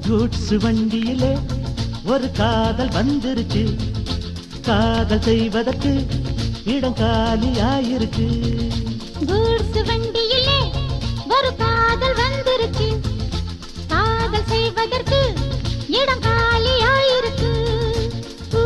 goods வண்டியிலே ஒரு காதல் வந்துருச்சு காதல் செய்வதற்கு இடம் காலியாயிருக்கு கூட்ஸ் வண்டியிலே ஒரு காதல் வந்துருச்சு காதல் செய்வதற்கு இடம் காலியாயிருக்கு ஊ,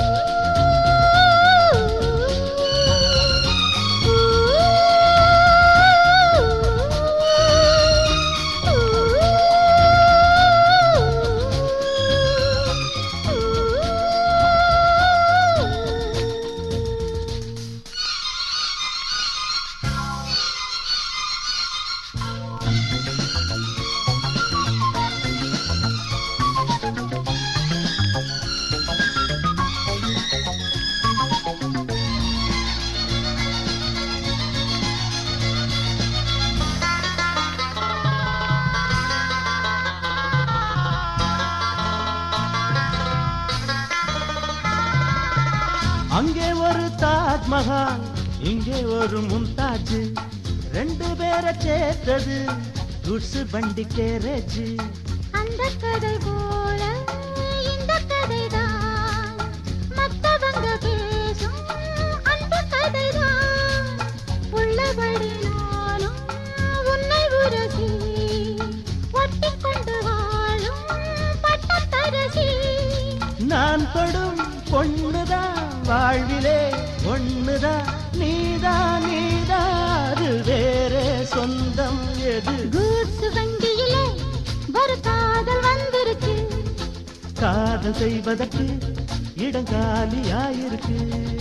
அங்கே ஒரு தாஜ்மஹால் இங்கே ஒரு மும்தாஜ் ரெண்டு பேரை சேர்த்தது குட்ஸ் வண்டி கேரேஜ் அந்த கதை போல இந்த கதைதான் மத்தவங்க பேசும் அந்த கதைதான் உள்ளபடி நானும் உன்னை உரசி ஒட்டிக்கொண்டு வாழும் பட்டத்தரசி நான் தொடும் பொண்ணுதான் வாழ்விலே ஒண்ணுதான் நீதான் நீதான் அது வேறே சொந்தம் எது கூட்ஸ் வண்டியிலே ஒரு காதல் வந்துருச்சு காதல் செய்வதற்கு இடம் காலியாயிருக்கு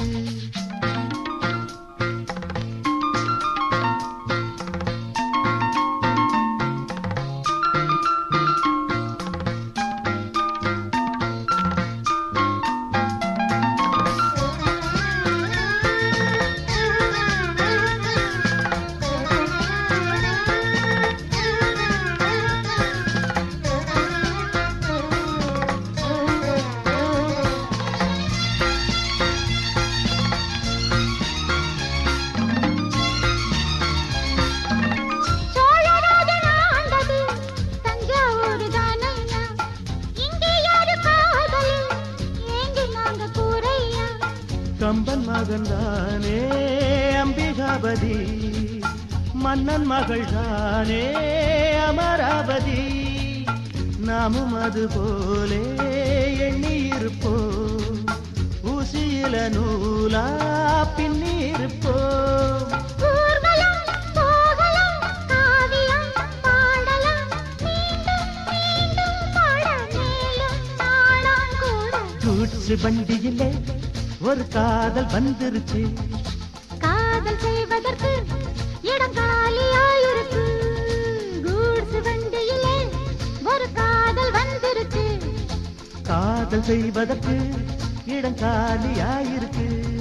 சோழராஜன் ஆண்டது தஞ்சாவூர் தானையா இங்கே யாரு காதலில் ஏங்கி நாங்க கூரையா கம்பன் மகன் தானே அம்பிகாபதி மன்னன் மகள் தானே அமராவதி நாமும் அது போலே எண்ணி இருப்போம் ஊசியில நூலா பின்னி இருப்போம் ஊர்வலம் போகலாம் காவியம் பாடலாம் மீண்டும் மீண்டும் பாட மேலும் நாளாம் கூட கூட்ஸ் வண்டியிலே ஒரு காதல் வந்துருச்சு காதல் செய்வதற்கு இடம் காலியாயிருக்கு கூட்ஸ் வண்டியிலே ஒரு காதல் வந்துருச்சு காதல் செய்வதற்கு இடம் காலியாயிருக்கு